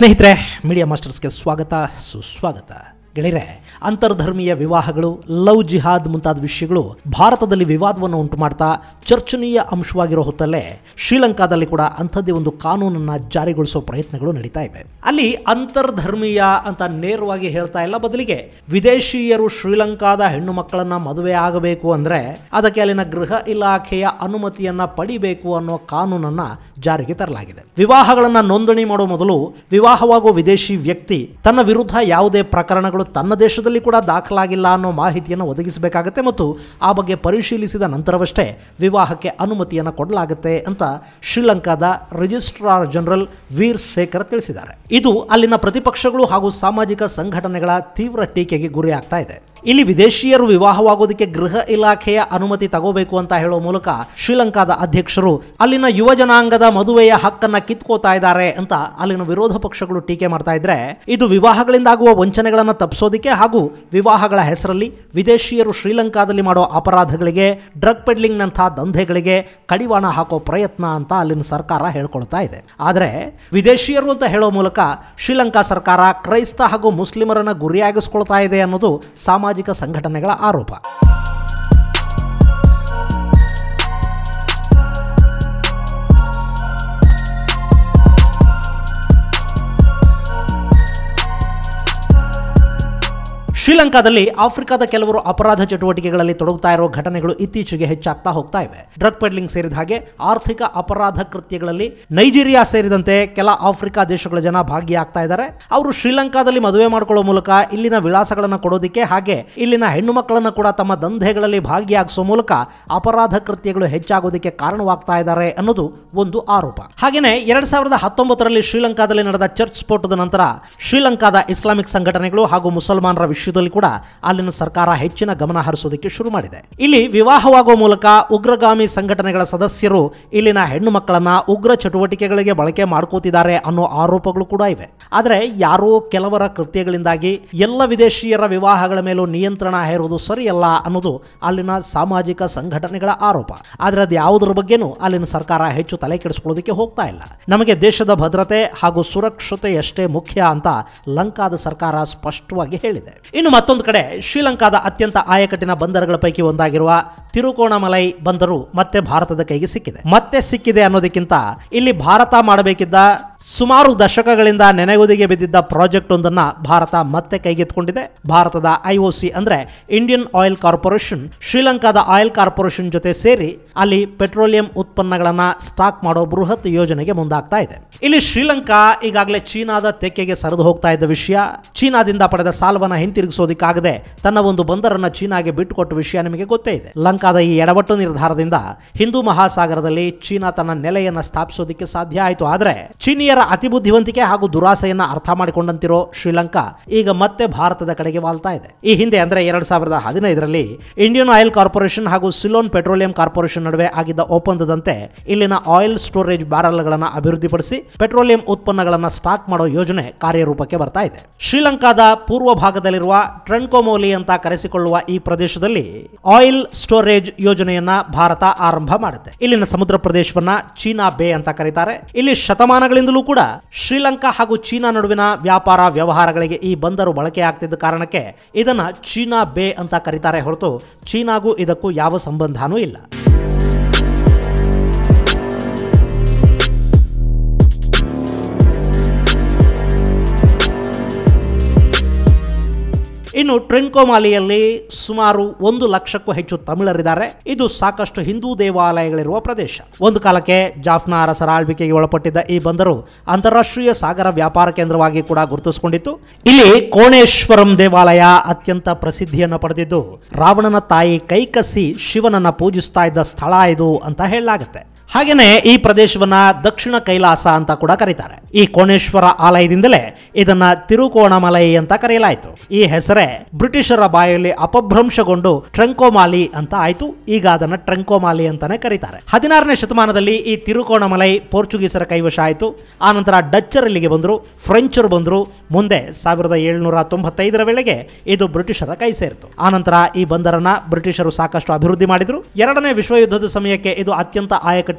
ಸ್ನೇಹಿತರೆ ಮೀಡಿಯಾ ಮಾಸ್ಟರ್ಸ್ಗೆ ಸ್ವಾಗತ ಸುಸ್ವಾಗತ ಗೆಳೆಯರೆ ಅಂತರ್ಧರ್ಮೀಯ ವಿವಾಹಗಳು ಲವ್ ಜಿಹಾದ್ ಮುಂತಾದ ವಿಷಯಗಳು ಭಾರತದಲ್ಲಿ ವಿವಾದವನ್ನು ಉಂಟು ಮಾಡ್ತಾ ಚರ್ಚನೀಯ ಅಂಶವಾಗಿರೋ ಹೊತ್ತಲ್ಲೇ ಶ್ರೀಲಂಕಾದಲ್ಲಿ ಕೂಡ ಅಂಥದ್ದೇ ಒಂದು ಕಾನೂನನ್ನು ಜಾರಿಗೊಳಿಸೋ ಪ್ರಯತ್ನಗಳು ನಡೀತಾ ಇವೆ ಅಲ್ಲಿ ಅಂತರ್ಧರ್ಮೀಯ ಅಂತ ನೇರವಾಗಿ ಹೇಳ್ತಾ ಇಲ್ಲ ಬದಲಿಗೆ ವಿದೇಶೀಯರು ಶ್ರೀಲಂಕಾದ ಹೆಣ್ಣು ಮಕ್ಕಳನ್ನ ಮದುವೆ ಆಗಬೇಕು ಅಂದ್ರೆ ಅದಕ್ಕೆ ಅಲ್ಲಿನ ಗೃಹ ಇಲಾಖೆಯ ಅನುಮತಿಯನ್ನ ಪಡಿಬೇಕು ಅನ್ನೋ ಕಾನೂನನ್ನ ಜಾರಿಗೆ ತರಲಾಗಿದೆ ವಿವಾಹಗಳನ್ನ ನೋಂದಣಿ ಮಾಡುವ ಮೊದಲು ವಿವಾಹವಾಗುವ ವಿದೇಶಿ ವ್ಯಕ್ತಿ ತನ್ನ ವಿರುದ್ಧ ಯಾವುದೇ ಪ್ರಕರಣಗಳು ತನ್ನ ದೇಶದಲ್ಲಿ ಕೂಡ ದಾಖಲಾಗಿಲ್ಲ ಅನ್ನೋ ಮಾಹಿತಿಯನ್ನು ಒದಗಿಸಬೇಕಾಗತ್ತೆ ಮತ್ತು ಆ ಬಗ್ಗೆ ಪರಿಶೀಲಿಸಿದ ನಂತರವಷ್ಟೇ ವಿವಾಹಕ್ಕೆ ಅನುಮತಿಯನ್ನು ಕೊಡಲಾಗುತ್ತೆ ಅಂತ ಶ್ರೀಲಂಕಾದ ರಿಜಿಸ್ಟ್ರಾರ್ ಜನರಲ್ ವೀರ್ ಶೇಖರ್ ತಿಳಿಸಿದ್ದಾರೆ ಇದು ಅಲ್ಲಿನ ಪ್ರತಿಪಕ್ಷಗಳು ಹಾಗೂ ಸಾಮಾಜಿಕ ಸಂಘಟನೆಗಳ ತೀವ್ರ ಟೀಕೆಗೆ ಗುರಿಯಾಗ್ತಾ ಇದೆ ಇಲ್ಲಿ ವಿದೇಶಿಯರು ವಿವಾಹವಾಗೋದಕ್ಕೆ ಗೃಹ ಇಲಾಖೆಯ ಅನುಮತಿ ತಗೋಬೇಕು ಅಂತ ಹೇಳೋ ಮೂಲಕ ಶ್ರೀಲಂಕಾದ ಅಧ್ಯಕ್ಷರು ಅಲ್ಲಿನ ಯುವ ಜನಾಂಗದ ಮದುವೆಯ ಹಕ್ಕನ್ನ ಕಿತ್ಕೋತಾ ಇದ್ದಾರೆ ಅಂತ ಅಲ್ಲಿನ ವಿರೋಧ ಪಕ್ಷಗಳು ಟೀಕೆ ಮಾಡ್ತಾ ಇದ್ರೆ ಇದು ವಿವಾಹಗಳಿಂದಾಗುವ ವಂಚನೆಗಳನ್ನು ತಪ್ಪಿಸೋದಕ್ಕೆ ಹಾಗೂ ವಿವಾಹಗಳ ಹೆಸರಲ್ಲಿ ವಿದೇಶಿಯರು ಶ್ರೀಲಂಕಾದಲ್ಲಿ ಮಾಡೋ ಅಪರಾಧಗಳಿಗೆ ಡ್ರಗ್ ಪೆಡ್ಲಿಂಗ್ನಂಥ ದಂಧೆಗಳಿಗೆ ಕಡಿವಾಣ ಹಾಕೋ ಪ್ರಯತ್ನ ಅಂತ ಅಲ್ಲಿನ ಸರ್ಕಾರ ಹೇಳ್ಕೊಳ್ತಾ ಇದೆ ಆದರೆ ವಿದೇಶಿಯರು ಅಂತ ಹೇಳೋ ಮೂಲಕ ಶ್ರೀಲಂಕಾ ಸರ್ಕಾರ ಕ್ರೈಸ್ತ ಹಾಗೂ ಮುಸ್ಲಿಮರನ್ನ ಗುರಿಯಾಗಿಸ್ಕೊಳ್ತಾ ಇದೆ ಅನ್ನೋದು ಸಾಮಾಜಿಕ ಸಂಘಟನೆಗಳ ಆರೋಪ ಶ್ರೀಲಂಕಾದಲ್ಲಿ ಆಫ್ರಿಕಾದ ಕೆಲವರು ಅಪರಾಧ ಚಟುವಟಿಕೆಗಳಲ್ಲಿ ತೊಡಗುತ್ತಾ ಇರೋ ಘಟನೆಗಳು ಇತ್ತೀಚೆಗೆ ಹೆಚ್ಚಾಗ್ತಾ ಹೋಗ್ತಾ ಇವೆ ಡ್ರಗ್ ಪೆಡ್ಲಿಂಗ್ ಸೇರಿದ ಹಾಗೆ ಆರ್ಥಿಕ ಅಪರಾಧ ಕೃತ್ಯಗಳಲ್ಲಿ ನೈಜೀರಿಯಾ ಸೇರಿದಂತೆ ಕೆಲ ಆಫ್ರಿಕಾ ದೇಶಗಳ ಜನ ಭಾಗಿಯಾಗ್ತಾ ಇದ್ದಾರೆ ಅವರು ಶ್ರೀಲಂಕಾದಲ್ಲಿ ಮದುವೆ ಮಾಡ್ಕೊಳ್ಳೋ ಮೂಲಕ ಇಲ್ಲಿನ ವಿಳಾಸಗಳನ್ನು ಕೊಡೋದಕ್ಕೆ ಹಾಗೆ ಇಲ್ಲಿನ ಹೆಣ್ಣು ಮಕ್ಕಳನ್ನು ಕೂಡ ತಮ್ಮ ದಂಧೆಗಳಲ್ಲಿ ಭಾಗಿಯಾಗಿಸೋ ಮೂಲಕ ಅಪರಾಧ ಕೃತ್ಯಗಳು ಹೆಚ್ಚಾಗೋದಕ್ಕೆ ಕಾರಣವಾಗ್ತಾ ಇದ್ದಾರೆ ಅನ್ನೋದು ಒಂದು ಆರೋಪ ಹಾಗೇನೆ ಎರಡ್ ಸಾವಿರದ ಹತ್ತೊಂಬತ್ತರಲ್ಲಿ ಶ್ರೀಲಂಕಾದಲ್ಲಿ ನಡೆದ ಚರ್ಚ್ ಸ್ಫೋಟದ ನಂತರ ಶ್ರೀಲಂಕಾದ ಇಸ್ಲಾಮಿಕ್ ಸಂಘಟನೆಗಳು ಹಾಗೂ ಮುಸಲ್ಮಾನರ ವಿಷಯದಲ್ಲಿ ಕೂಡ ಅಲ್ಲಿನ ಸರ್ಕಾರ ಹೆಚ್ಚಿನ ಗಮನ ಹರಿಸೋದಕ್ಕೆ ಶುರು ಮಾಡಿದೆ ಇಲ್ಲಿ ವಿವಾಹವಾಗುವ ಮೂಲಕ ಉಗ್ರಗಾಮಿ ಸಂಘಟನೆಗಳ ಸದಸ್ಯರು ಇಲ್ಲಿನ ಹೆಣ್ಣು ಮಕ್ಕಳನ್ನ ಉಗ್ರ ಚಟುವಟಿಕೆಗಳಿಗೆ ಬಳಕೆ ಮಾಡ್ಕೋತಿದ್ದಾರೆ ಅನ್ನೋ ಆರೋಪಗಳು ಕೂಡ ಇವೆ ಆದರೆ ಯಾರೋ ಕೆಲವರ ಕೃತ್ಯಗಳಿಂದಾಗಿ ಎಲ್ಲ ವಿದೇಶಿಯರ ವಿವಾಹಗಳ ಮೇಲೂ ನಿಯಂತ್ರಣ ಹೇರುವುದು ಸರಿಯಲ್ಲ ಅನ್ನೋದು ಅಲ್ಲಿನ ಸಾಮಾಜಿಕ ಸಂಘಟನೆಗಳ ಆರೋಪ ಆದರೆ ಅದು ಯಾವುದರ ಬಗ್ಗೆನೂ ಅಲ್ಲಿನ ಸರ್ಕಾರ ಹೆಚ್ಚು ತಲೆ ಕೆಡಿಸ್ಕೊಳ್ಳೋದಕ್ಕೆ ಹೋಗ್ತಾ ಇಲ್ಲ ನಮಗೆ ದೇಶದ ಭದ್ರತೆ ಹಾಗೂ ಸುರಕ್ಷತೆಯಷ್ಟೇ ಮುಖ್ಯ ಅಂತ ಲಂಕಾದ ಸರ್ಕಾರ ಸ್ಪಷ್ಟವಾಗಿ ಹೇಳಿದೆ ಇನ್ನು ಮತ್ತೊಂದು ಕಡೆ ಶ್ರೀಲಂಕಾದ ಅತ್ಯಂತ ಆಯಕಟ್ಟಿನ ಬಂದರುಗಳ ಪೈಕಿ ಒಂದಾಗಿರುವ ತಿರುಕೋಣಮಲೈ ಬಂದರು ಮತ್ತೆ ಭಾರತದ ಕೈಗೆ ಸಿಕ್ಕಿದೆ ಮತ್ತೆ ಸಿಕ್ಕಿದೆ ಅನ್ನೋದಕ್ಕಿಂತ ಇಲ್ಲಿ ಭಾರತ ಮಾಡಬೇಕಿದ್ದ ಸುಮಾರು ದಶಕಗಳಿಂದ ನೆನೆಗುದಿಗೆ ಬಿದ್ದಿದ್ದ ಪ್ರಾಜೆಕ್ಟ್ ಒಂದನ್ನ ಭಾರತ ಮತ್ತೆ ಕೈಗೆತ್ತಿಕೊಂಡಿದೆ ಭಾರತದ ಐಒಸಿ ಅಂದ್ರೆ ಇಂಡಿಯನ್ ಆಯಿಲ್ ಕಾರ್ಪೊರೇಷನ್ ಶ್ರೀಲಂಕಾದ ಆಯಿಲ್ ಕಾರ್ಪೊರೇಷನ್ ಜೊತೆ ಸೇರಿ ಅಲ್ಲಿ ಪೆಟ್ರೋಲಿಯಂ ಉತ್ಪನ್ನಗಳನ್ನ ಸ್ಟಾಕ್ ಮಾಡೋ ಬೃಹತ್ ಯೋಜನೆಗೆ ಮುಂದಾಗ್ತಾ ಇದೆ ಇಲ್ಲಿ ಶ್ರೀಲಂಕಾ ಈಗಾಗಲೇ ಚೀನಾದ ತೆಕ್ಕೆಗೆ ಸರಿದು ಹೋಗ್ತಾ ಇದ್ದ ವಿಷಯ ಚೀನಾದಿಂದ ಪಡೆದ ಸಾಲವನ್ನ ಹಿಂತಿರುಗಿಸೋದಕ್ಕಾಗದೆ ತನ್ನ ಒಂದು ಬಂದರನ್ನ ಚೀನಾಗೆ ಬಿಟ್ಟುಕೊಟ್ಟ ವಿಷಯ ನಿಮಗೆ ಗೊತ್ತೇ ಇದೆ ಲಂಕಾದ ಈ ಎಡವಟ್ಟು ನಿರ್ಧಾರದಿಂದ ಹಿಂದೂ ಮಹಾಸಾಗರದಲ್ಲಿ ಚೀನಾ ತನ್ನ ನೆಲೆಯನ್ನ ಸ್ಥಾಪಿಸೋದಕ್ಕೆ ಸಾಧ್ಯ ಆಯಿತು ಆದರೆ ಚೀನಿಯರ ಅತಿ ಬುದ್ಧಿವಂತಿಕೆ ಹಾಗೂ ದುರಾಸೆಯನ್ನ ಅರ್ಥ ಮಾಡಿಕೊಂಡಂತಿರೋ ಶ್ರೀಲಂಕಾ ಈಗ ಮತ್ತೆ ಭಾರತದ ಕಡೆಗೆ ವಾಲ್ತಾ ಇದೆ ಈ ಹಿಂದೆ ಅಂದ್ರೆ ಎರಡ್ ಸಾವಿರದ ಹದಿನೈದರಲ್ಲಿ ಇಂಡಿಯನ್ ಆಯಿಲ್ ಕಾರ್ಪೊರೇಷನ್ ಹಾಗೂ ಸಿಲೋನ್ ಪೆಟ್ರೋಲಿಯಂ ಕಾರ್ಪೊರೇಷನ್ ನಡುವೆ ಆಗಿದ್ದ ಒಪ್ಪಂದದಂತೆ ಇಲ್ಲಿನ ಆಯಿಲ್ ಸ್ಟೋರೇಜ್ ಬ್ಯಾರಲ್ಗಳನ್ನು ಅಭಿವೃದ್ಧಿಪಡಿಸಿ ಪೆಟ್ರೋಲಿಯಂ ಉತ್ಪನ್ನಗಳನ್ನು ಸ್ಟಾಕ್ ಮಾಡೋ ಯೋಜನೆ ಕಾರ್ಯರೂಪಕ್ಕೆ ಬರ್ತಾ ಇದೆ ಶ್ರೀಲಂಕಾದ ಪೂರ್ವ ಭಾಗದಲ್ಲಿರುವ ಟ್ರೆಂಕೋಮೋಲಿ ಅಂತ ಕರೆಸಿಕೊಳ್ಳುವ ಈ ಪ್ರದೇಶದಲ್ಲಿ ಆಯಿಲ್ ಸ್ಟೋರೇಜ್ ಯೋಜನೆಯನ್ನ ಭಾರತ ಆರಂಭ ಮಾಡುತ್ತೆ ಇಲ್ಲಿನ ಸಮುದ್ರ ಪ್ರದೇಶವನ್ನ ಚೀನಾ ಬೇ ಅಂತ ಕರೀತಾರೆ ಇಲ್ಲಿ ಶತಮಾನಗಳಿಂದಲೂ ಕೂಡ ಶ್ರೀಲಂಕಾ ಹಾಗೂ ಚೀನಾ ನಡುವಿನ ವ್ಯಾಪಾರ ವ್ಯವಹಾರಗಳಿಗೆ ಈ ಬಂದರು ಬಳಕೆ ಆಗ್ತಿದ್ದ ಕಾರಣಕ್ಕೆ ಇದನ್ನ ಚೀನಾ ಬೇ ಅಂತ ಕರೀತಾರೆ ಹೊರತು ಚೀನಾಗೂ ಇದಕ್ಕೂ ಯಾವ ಸಂಬಂಧನೂ ಇಲ್ಲ ಇನ್ನು ಟ್ರೆನ್ಕೋಮಾಲಿಯಲ್ಲಿ ಸುಮಾರು ಒಂದು ಲಕ್ಷಕ್ಕೂ ಹೆಚ್ಚು ತಮಿಳರಿದ್ದಾರೆ ಇದು ಸಾಕಷ್ಟು ಹಿಂದೂ ದೇವಾಲಯಗಳಿರುವ ಪ್ರದೇಶ ಒಂದು ಕಾಲಕ್ಕೆ ಜಾಫ್ನಾ ಅರಸರ ಆಳ್ವಿಕೆಗೆ ಒಳಪಟ್ಟಿದ್ದ ಈ ಬಂದರು ಅಂತಾರಾಷ್ಟ್ರೀಯ ಸಾಗರ ವ್ಯಾಪಾರ ಕೇಂದ್ರವಾಗಿ ಕೂಡ ಗುರುತಿಸಿಕೊಂಡಿತ್ತು ಇಲ್ಲಿ ಕೋಣೇಶ್ವರಂ ದೇವಾಲಯ ಅತ್ಯಂತ ಪ್ರಸಿದ್ಧಿಯನ್ನು ಪಡೆದಿದ್ದು ರಾವಣನ ತಾಯಿ ಕೈಕಸಿ ಶಿವನನ್ನ ಪೂಜಿಸ್ತಾ ಇದ್ದ ಸ್ಥಳ ಇದು ಅಂತ ಹೇಳಲಾಗುತ್ತೆ ಹಾಗೇನೆ ಈ ಪ್ರದೇಶವನ್ನ ದಕ್ಷಿಣ ಕೈಲಾಸ ಅಂತ ಕೂಡ ಕರೀತಾರೆ ಈ ಕೋಣೇಶ್ವರ ಆಲಯದಿಂದಲೇ ಇದನ್ನ ತಿರುಕೋಣಮಲೈ ಅಂತ ಕರೆಯಲಾಯಿತು ಈ ಹೆಸರೇ ಬ್ರಿಟಿಷರ ಬಾಯಲ್ಲಿ ಅಪಭ್ರಂಶಗೊಂಡು ಟ್ರಂಕೋಮಾಲಿ ಅಂತ ಆಯ್ತು ಈಗ ಅದನ್ನ ಟ್ರಂಕೋಮಾಲಿ ಅಂತಾನೆ ಕರೀತಾರೆ ಹದಿನಾರನೇ ಶತಮಾನದಲ್ಲಿ ಈ ತಿರುಕೋಣಮಲೈ ಪೋರ್ಚುಗೀಸರ ಕೈವಶ ಆಯಿತು ಆನಂತರ ಡಚ್ಚರ್ ಇಲ್ಲಿಗೆ ಬಂದರು ಫ್ರೆಂಚರು ಬಂದರು ಮುಂದೆ ಸಾವಿರದ ಏಳುನೂರ ತೊಂಬತ್ತೈದರ ವೇಳೆಗೆ ಇದು ಬ್ರಿಟಿಷರ ಕೈ ಸೇರಿತು ಆನಂತರ ಈ ಬಂದರನ್ನ ಬ್ರಿಟಿಷರು ಸಾಕಷ್ಟು ಅಭಿವೃದ್ಧಿ ಮಾಡಿದ್ರು ಎರಡನೇ ವಿಶ್ವ ಯುದ್ಧದ ಸಮಯಕ್ಕೆ ಇದು ಅತ್ಯಂತ ಆಯಕಟ್ಟಿನ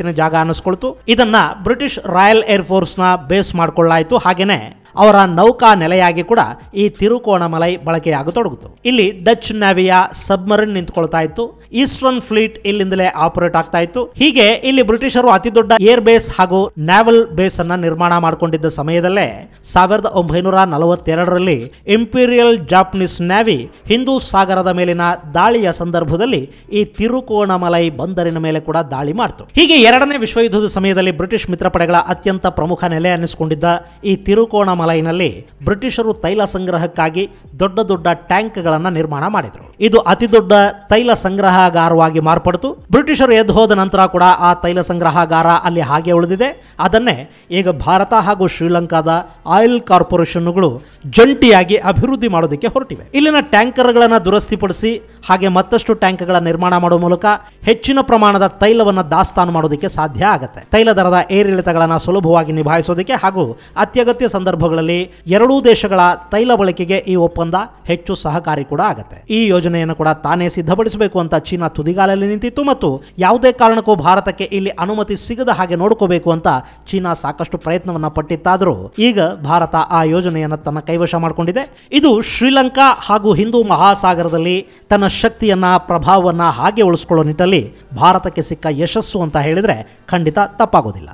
ಮಟ್ಟಿನ ಜಾಗ ಅನ್ನಿಸ್ಕೊಳ್ತು ಇದನ್ನ ಬ್ರಿಟಿಷ್ ರಾಯಲ್ ಏರ್ ಫೋರ್ಸ್ ನ ಬೇಸ್ ಮಾಡಿಕೊಳ್ಳಾಯಿತು ಹಾಗೇನೆ ಅವರ ನೌಕಾ ನೆಲೆಯಾಗಿ ಕೂಡ ಈ ತಿರುಕೋಣಮಲೈ ಬಳಕೆಯಾಗತೊಡಗಿತು ಇಲ್ಲಿ ಡಚ್ ನ್ಯಾವಿಯ ಸಬ್ಮರಿನ್ ನಿಂತ್ಕೊಳ್ತಾ ಇತ್ತು ಈಸ್ಟರ್ನ್ ಫ್ಲೀಟ್ ಇಲ್ಲಿಂದಲೇ ಆಪರೇಟ್ ಆಗ್ತಾ ಇತ್ತು ಹೀಗೆ ಇಲ್ಲಿ ಬ್ರಿಟಿಷರು ಅತಿ ದೊಡ್ಡ ಏರ್ ಬೇಸ್ ಹಾಗೂ ನ್ಯಾವಲ್ ಬೇಸ್ ಅನ್ನ ನಿರ್ಮಾಣ ಮಾಡಿಕೊಂಡಿದ್ದ ಸಮಯದಲ್ಲೇ ಸಾವಿರದ ಒಂಬೈನೂರ ನಲವತ್ತೆರಡರಲ್ಲಿ ಇಂಪೀರಿಯಲ್ ಜಾಪನೀಸ್ ನ್ಯಾವಿ ಹಿಂದೂ ಸಾಗರದ ಮೇಲಿನ ದಾಳಿಯ ಸಂದರ್ಭದಲ್ಲಿ ಈ ತಿರುಕೋಣಮಲೈ ಬಂದರಿನ ಮೇಲೆ ಕೂಡ ದಾಳಿ ಮಾಡಿತು ಹೀಗೆ ಎರಡನೇ ವಿಶ್ವಯುದ್ಧದ ಸಮಯದಲ್ಲಿ ಬ್ರಿಟಿಷ್ ಮಿತ್ರಪಡೆಗಳ ಅತ್ಯಂತ ಪ್ರಮುಖ ನೆಲೆ ಅನ್ನಿಸಿಕೊಂಡಿದ್ದ ಈ ತಿರುಕೋಣಮಲೈನಲ್ಲಿ ಬ್ರಿಟಿಷರು ತೈಲ ಸಂಗ್ರಹಕ್ಕಾಗಿ ದೊಡ್ಡ ದೊಡ್ಡ ಟ್ಯಾಂಕ್ಗಳನ್ನು ನಿರ್ಮಾಣ ಮಾಡಿದರು ಇದು ಅತಿ ದೊಡ್ಡ ತೈಲ ಸಂಗ್ರಹಾಗಾರವಾಗಿ ಮಾರ್ಪಡಿತು ಬ್ರಿಟಿಷರು ಎದ್ದು ಹೋದ ನಂತರ ಕೂಡ ಆ ತೈಲ ಸಂಗ್ರಹಾಗಾರ ಅಲ್ಲಿ ಹಾಗೆ ಉಳಿದಿದೆ ಅದನ್ನೇ ಈಗ ಭಾರತ ಹಾಗೂ ಶ್ರೀಲಂಕಾದ ಆಯಿಲ್ ಕಾರ್ಪೊರೇಷನ್ಗಳು ಜಂಟಿಯಾಗಿ ಅಭಿವೃದ್ಧಿ ಮಾಡೋದಕ್ಕೆ ಹೊರಟಿವೆ ಇಲ್ಲಿನ ಟ್ಯಾಂಕರ್ಗಳನ್ನು ದುರಸ್ತಿಪಡಿಸಿ ಹಾಗೆ ಮತ್ತಷ್ಟು ಟ್ಯಾಂಕ್ಗಳ ನಿರ್ಮಾಣ ಮಾಡುವ ಮೂಲಕ ಹೆಚ್ಚಿನ ಪ್ರಮಾಣದ ತೈಲವನ್ನು ದಾಸ್ತಾನು ಮಾಡೋದಕ್ಕೆ ಸಾಧ್ಯ ಆಗುತ್ತೆ ತೈಲ ದರದ ಏರಿಳಿತಗಳನ್ನು ಸುಲಭವಾಗಿ ನಿಭಾಯಿಸೋದಕ್ಕೆ ಹಾಗೂ ಅತ್ಯಗತ್ಯ ಸಂದರ್ಭಗಳಲ್ಲಿ ಎರಡೂ ದೇಶಗಳ ತೈಲ ಬಳಕೆಗೆ ಈ ಒಪ್ಪಂದ ಹೆಚ್ಚು ಸಹಕಾರಿ ಕೂಡ ಆಗುತ್ತೆ ಈ ಯೋಜನೆಯನ್ನು ಕೂಡ ತಾನೇ ಸಿದ್ಧಪಡಿಸಬೇಕು ಅಂತ ಚೀನಾ ತುದಿಗಾಲಲ್ಲಿ ನಿಂತಿತ್ತು ಮತ್ತು ಯಾವುದೇ ಕಾರಣಕ್ಕೂ ಭಾರತಕ್ಕೆ ಇಲ್ಲಿ ಅನುಮತಿ ಸಿಗದ ಹಾಗೆ ನೋಡ್ಕೋಬೇಕು ಅಂತ ಚೀನಾ ಸಾಕಷ್ಟು ಪ್ರಯತ್ನವನ್ನ ಪಟ್ಟಿತ್ತಾದರೂ ಈಗ ಭಾರತ ಆ ಯೋಜನೆಯನ್ನು ತನ್ನ ಕೈವಶ ಮಾಡಿಕೊಂಡಿದೆ ಇದು ಶ್ರೀಲಂಕಾ ಹಾಗೂ ಹಿಂದೂ ಮಹಾಸಾಗರದಲ್ಲಿ ತನ್ನ ಶಕ್ತಿಯನ್ನ ಪ್ರಭಾವವನ್ನ ಹಾಗೆ ಉಳಿಸ್ಕೊಳ್ಳೋ ನಿಟ್ಟಲ್ಲಿ ಭಾರತಕ್ಕೆ ಸಿಕ್ಕ ಯಶಸ್ಸು ಅಂತ ಹೇಳಿದ್ರೆ ಖಂಡಿತ ತಪ್ಪಾಗೋದಿಲ್ಲ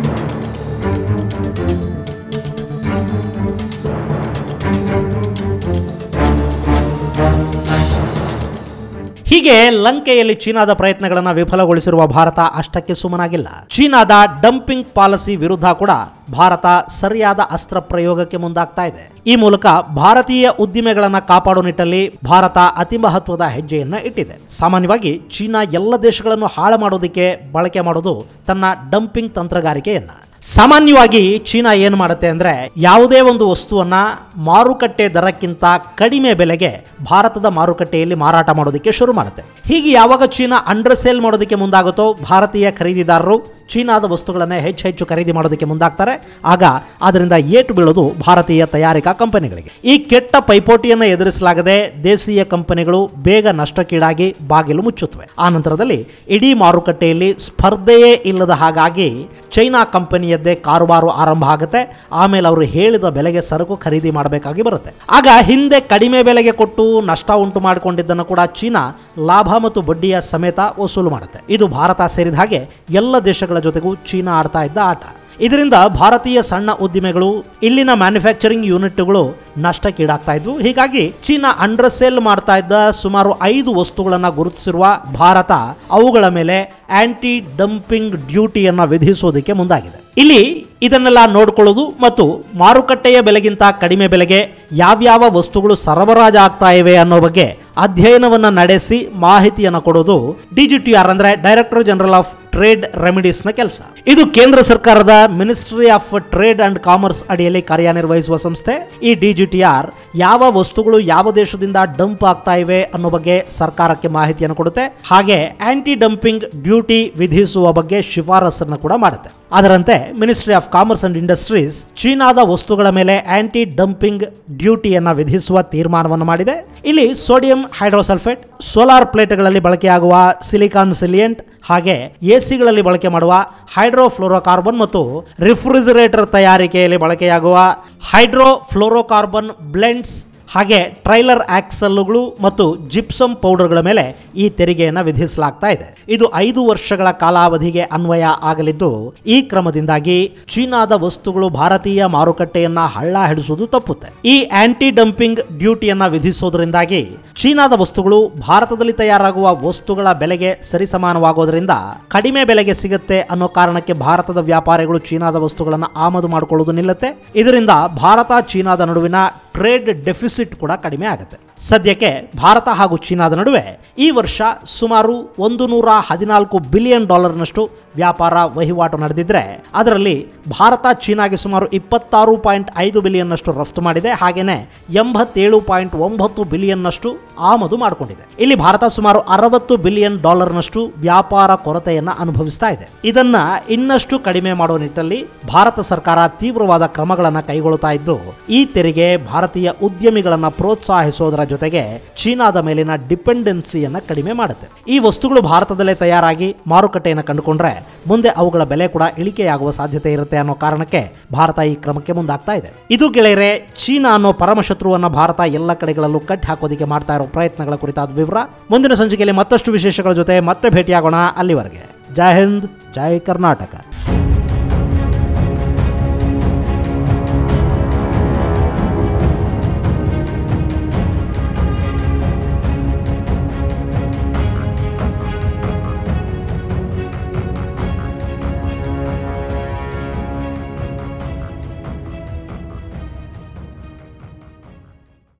ಹೀಗೆ ಲಂಕೆಯಲ್ಲಿ ಚೀನಾದ ಪ್ರಯತ್ನಗಳನ್ನು ವಿಫಲಗೊಳಿಸಿರುವ ಭಾರತ ಅಷ್ಟಕ್ಕೆ ಸುಮ್ಮನಾಗಿಲ್ಲ ಚೀನಾದ ಡಂಪಿಂಗ್ ಪಾಲಿಸಿ ವಿರುದ್ಧ ಕೂಡ ಭಾರತ ಸರಿಯಾದ ಅಸ್ತ್ರ ಪ್ರಯೋಗಕ್ಕೆ ಮುಂದಾಗ್ತಾ ಇದೆ ಈ ಮೂಲಕ ಭಾರತೀಯ ಉದ್ದಿಮೆಗಳನ್ನ ಕಾಪಾಡುವ ನಿಟ್ಟಲ್ಲಿ ಭಾರತ ಅತಿ ಮಹತ್ವದ ಹೆಜ್ಜೆಯನ್ನ ಇಟ್ಟಿದೆ ಸಾಮಾನ್ಯವಾಗಿ ಚೀನಾ ಎಲ್ಲ ದೇಶಗಳನ್ನು ಹಾಳು ಮಾಡೋದಕ್ಕೆ ಬಳಕೆ ಮಾಡೋದು ತನ್ನ ಡಂಪಿಂಗ್ ತಂತ್ರಗಾರಿಕೆಯನ್ನ ಸಾಮಾನ್ಯವಾಗಿ ಚೀನಾ ಏನು ಮಾಡುತ್ತೆ ಅಂದ್ರೆ ಯಾವುದೇ ಒಂದು ವಸ್ತುವನ್ನ ಮಾರುಕಟ್ಟೆ ದರಕ್ಕಿಂತ ಕಡಿಮೆ ಬೆಲೆಗೆ ಭಾರತದ ಮಾರುಕಟ್ಟೆಯಲ್ಲಿ ಮಾರಾಟ ಮಾಡೋದಕ್ಕೆ ಶುರು ಮಾಡುತ್ತೆ ಹೀಗೆ ಯಾವಾಗ ಚೀನಾ ಅಂಡರ್ ಸೇಲ್ ಮಾಡೋದಕ್ಕೆ ಮುಂದಾಗುತ್ತೋ ಭಾರತೀಯ ಖರೀದಿದಾರರು ಚೀನಾದ ವಸ್ತುಗಳನ್ನೇ ಹೆಚ್ಚು ಹೆಚ್ಚು ಖರೀದಿ ಮಾಡೋದಕ್ಕೆ ಮುಂದಾಗ್ತಾರೆ ಆಗ ಅದರಿಂದ ಏಟು ಬೀಳೋದು ಭಾರತೀಯ ತಯಾರಿಕಾ ಕಂಪನಿಗಳಿಗೆ ಈ ಕೆಟ್ಟ ಪೈಪೋಟಿಯನ್ನು ಎದುರಿಸಲಾಗದೆ ದೇಶೀಯ ಕಂಪನಿಗಳು ಬೇಗ ನಷ್ಟಕ್ಕೀಡಾಗಿ ಬಾಗಿಲು ಮುಚ್ಚುತ್ತವೆ ಆ ನಂತರದಲ್ಲಿ ಇಡೀ ಮಾರುಕಟ್ಟೆಯಲ್ಲಿ ಸ್ಪರ್ಧೆಯೇ ಇಲ್ಲದ ಹಾಗಾಗಿ ಚೈನಾ ಕಂಪನಿಯದ್ದೇ ಕಾರುಬಾರು ಆರಂಭ ಆಗುತ್ತೆ ಆಮೇಲೆ ಅವರು ಹೇಳಿದ ಬೆಲೆಗೆ ಸರಕು ಖರೀದಿ ಮಾಡಬೇಕಾಗಿ ಬರುತ್ತೆ ಆಗ ಹಿಂದೆ ಕಡಿಮೆ ಬೆಲೆಗೆ ಕೊಟ್ಟು ನಷ್ಟ ಉಂಟು ಮಾಡಿಕೊಂಡಿದ್ದನ್ನು ಕೂಡ ಚೀನಾ ಲಾಭ ಮತ್ತು ಬಡ್ಡಿಯ ಸಮೇತ ವಸೂಲು ಮಾಡುತ್ತೆ ಇದು ಭಾರತ ಸೇರಿದ ಹಾಗೆ ಎಲ್ಲ ದೇಶಗಳ ಜೊತೆಗೂ ಚೀನಾ ಆಡ್ತಾ ಇದ್ದ ಆಟ ಇದರಿಂದ ಭಾರತೀಯ ಸಣ್ಣ ಉದ್ದಿಮೆಗಳು ಇಲ್ಲಿನ ಮ್ಯಾನುಫ್ಯಾಕ್ಚರಿಂಗ್ ಯೂನಿಟ್ಗಳು ನಷ್ಟಕ್ಕೀಡಾಗ್ತಾ ಇದ್ವು ಹೀಗಾಗಿ ಚೀನಾ ಅಂಡರ್ ಸೇಲ್ ಮಾಡ್ತಾ ಇದ್ದ ಸುಮಾರು ಐದು ವಸ್ತುಗಳನ್ನು ಗುರುತಿಸಿರುವ ಭಾರತ ಅವುಗಳ ಮೇಲೆ ಆಂಟಿ ಡಂಪಿಂಗ್ ಡ್ಯೂಟಿಯನ್ನ ವಿಧಿಸೋದಕ್ಕೆ ಮುಂದಾಗಿದೆ ಇಲ್ಲಿ ಇದನ್ನೆಲ್ಲ ನೋಡ್ಕೊಳ್ಳೋದು ಮತ್ತು ಮಾರುಕಟ್ಟೆಯ ಬೆಲೆಗಿಂತ ಕಡಿಮೆ ಬೆಲೆಗೆ ಯಾವ್ಯಾವ ವಸ್ತುಗಳು ಸರಬರಾಜು ಆಗ್ತಾ ಇವೆ ಅನ್ನೋ ಬಗ್ಗೆ ಅಧ್ಯಯನವನ್ನ ನಡೆಸಿ ಮಾಹಿತಿಯನ್ನು ಕೊಡೋದು ಡಿಜಿಟಿಆರ್ ಅಂದ್ರೆ director general of trade remedies ನ ಕೆಲಸ ಇದು ಕೇಂದ್ರ ಸರ್ಕಾರದ ministry of trade and commerce ಅಡಿಯಲ್ಲಿ ಕಾರ್ಯನಿರ್ವಹಿಸುವ ಸಂಸ್ಥೆ ಈ ಡಿಜಿಟಿಆರ್ ಯಾವ ವಸ್ತುಗಳು ಯಾವ ದೇಶದಿಂದ ಡಂಪ್ ಆಗ್ತಾ ಇವೆ ಅನ್ನೋ ಬಗ್ಗೆ ಸರ್ಕಾರಕ್ಕೆ ಮಾಹಿತಿಯನ್ನು ಕೊಡುತ್ತೆ ಹಾಗೆ ಆಂಟಿ ಡಂಪಿಂಗ್ ಡ್ಯೂಟಿ ವಿಧಿಸುವ ಬಗ್ಗೆ ಶಿಫಾರಸನ್ನು ಕೂಡ ಮಾಡುತ್ತೆ ಅದರಂತೆ ministry of commerce and industries ಚೀನಾದ ವಸ್ತುಗಳ ಮೇಲೆ ಆಂಟಿ ಡಂಪಿಂಗ್ ಡ್ಯೂಟಿಯನ್ನ ವಿಧಿಸುವ ತೀರ್ಮಾನವನ್ನು ಮಾಡಿದೆ ಇಲ್ಲಿ ಸೋಡಿಯಂ ಹೈಡ್ರೋಸಲ್ಫೇಟ್ ಸೋಲಾರ್ ಪ್ಲೇಟ್ಗಳಲ್ಲಿ ಬಳಕೆಯಾಗುವ ಸಿಲಿಕಾನ್ ಸಿಲಿಯಂಟ್ ಹಾಗೆ ಎಸಿಗಳಲ್ಲಿ ಬಳಕೆ ಮಾಡುವ ಹೈಡ್ರೋಫ್ಲೋರೋಕಾರ್ಬನ್ ಮತ್ತು ರಿಫ್ರಿಜರೇಟರ್ ತಯಾರಿಕೆಯಲ್ಲಿ ಬಳಕೆಯಾಗುವ ಹೈಡ್ರೋಫ್ಲೋರೋಕಾರ್ಬನ್ ಬ್ಲೆಂಡ್ಸ್ ಹಾಗೆ ಟ್ರೈಲರ್ ಆಕ್ಸಲ್ಗಳು ಮತ್ತು ಜಿಪ್ಸಮ್ ಪೌಡರ್ಗಳ ಮೇಲೆ ಈ ತೆರಿಗೆಯನ್ನು ವಿಧಿಸಲಾಗ್ತಾ ಇದೆ ಇದು ಐದು ವರ್ಷಗಳ ಕಾಲಾವಧಿಗೆ ಅನ್ವಯ ಆಗಲಿದ್ದು ಈ ಕ್ರಮದಿಂದಾಗಿ ಚೀನಾದ ವಸ್ತುಗಳು ಭಾರತೀಯ ಮಾರುಕಟ್ಟೆಯನ್ನ ಹಳ್ಳ ಹಿಡಿಸುವುದು ತಪ್ಪುತ್ತೆ ಈ ಆಂಟಿ ಡಂಪಿಂಗ್ ಡ್ಯೂಟಿಯನ್ನ ವಿಧಿಸೋದ್ರಿಂದಾಗಿ ಚೀನಾದ ವಸ್ತುಗಳು ಭಾರತದಲ್ಲಿ ತಯಾರಾಗುವ ವಸ್ತುಗಳ ಬೆಲೆಗೆ ಸರಿಸಮಾನವಾಗೋದ್ರಿಂದ ಕಡಿಮೆ ಬೆಲೆಗೆ ಸಿಗುತ್ತೆ ಅನ್ನೋ ಕಾರಣಕ್ಕೆ ಭಾರತದ ವ್ಯಾಪಾರಿಗಳು ಚೀನಾದ ವಸ್ತುಗಳನ್ನು ಆಮದು ಮಾಡಿಕೊಳ್ಳುವುದು ನಿಲ್ಲುತ್ತೆ ಇದರಿಂದ ಭಾರತ ಚೀನಾದ ನಡುವಿನ ಟ್ರೇಡ್ ಡೆಫಿಸಿಟ್ ಕೂಡ ಕಡಿಮೆ ಆಗುತ್ತೆ ಸದ್ಯಕ್ಕೆ ಭಾರತ ಹಾಗೂ ಚೀನಾದ ನಡುವೆ ಈ ವರ್ಷ ಸುಮಾರು ಒಂದು ನೂರ ಹದಿನಾಲ್ಕು ಬಿಲಿಯನ್ ಡಾಲರ್ನಷ್ಟು ವ್ಯಾಪಾರ ವಹಿವಾಟು ನಡೆದಿದ್ರೆ ಅದರಲ್ಲಿ ಭಾರತ ಚೀನಾಗೆ ಸುಮಾರು ಇಪ್ಪತ್ತಾರು ಪಾಯಿಂಟ್ ಐದು ಬಿಲಿಯನ್ನಷ್ಟು ರಫ್ತು ಮಾಡಿದೆ ಹಾಗೇನೆ ಎಂಬತ್ತೇಳು ಪಾಯಿಂಟ್ ಒಂಬತ್ತು ಬಿಲಿಯನ್ನಷ್ಟು ಆಮದು ಮಾಡಿಕೊಂಡಿದೆ ಇಲ್ಲಿ ಭಾರತ ಸುಮಾರು ಅರವತ್ತು ಬಿಲಿಯನ್ ಡಾಲರ್ನಷ್ಟು ವ್ಯಾಪಾರ ಕೊರತೆಯನ್ನ ಅನುಭವಿಸ್ತಾ ಇದೆ ಇದನ್ನ ಇನ್ನಷ್ಟು ಕಡಿಮೆ ಮಾಡುವ ನಿಟ್ಟಲ್ಲಿ ಭಾರತ ಸರ್ಕಾರ ತೀವ್ರವಾದ ಕ್ರಮಗಳನ್ನು ಕೈಗೊಳ್ಳುತ್ತಾ ಇದ್ದು ಈ ತೆರಿಗೆ ಭಾರತ ಭಾರತೀಯ ಉದ್ಯಮಿಗಳನ್ನು ಪ್ರೋತ್ಸಾಹಿಸೋದರ ಜೊತೆಗೆ ಚೀನಾದ ಮೇಲಿನ ಡಿಪೆಂಡೆನ್ಸಿಯನ್ನು ಕಡಿಮೆ ಮಾಡುತ್ತೆ ಈ ವಸ್ತುಗಳು ಭಾರತದಲ್ಲೇ ತಯಾರಾಗಿ ಮಾರುಕಟ್ಟೆಯನ್ನು ಕಂಡುಕೊಂಡ್ರೆ ಮುಂದೆ ಅವುಗಳ ಬೆಲೆ ಕೂಡ ಇಳಿಕೆಯಾಗುವ ಸಾಧ್ಯತೆ ಇರುತ್ತೆ ಅನ್ನೋ ಕಾರಣಕ್ಕೆ ಭಾರತ ಈ ಕ್ರಮಕ್ಕೆ ಮುಂದಾಗ್ತಾ ಇದೆ ಇದು ಗೆಳೆಯರೆ ಚೀನಾ ಅನ್ನೋ ಪರಮಶತ್ರುವನ್ನ ಭಾರತ ಎಲ್ಲ ಕಡೆಗಳಲ್ಲೂ ಕಟ್ಟಿ ಹಾಕೋದಿಕ್ಕೆ ಮಾಡ್ತಾ ಇರೋ ಪ್ರಯತ್ನಗಳ ಕುರಿತಾದ ವಿವರ ಮುಂದಿನ ಸಂಚಿಕೆಯಲ್ಲಿ ಮತ್ತಷ್ಟು ವಿಶೇಷಗಳ ಜೊತೆ ಮತ್ತೆ ಭೇಟಿಯಾಗೋಣ ಅಲ್ಲಿವರೆಗೆ ಜೈ ಹಿಂದ್ ಜೈ ಕರ್ನಾಟಕ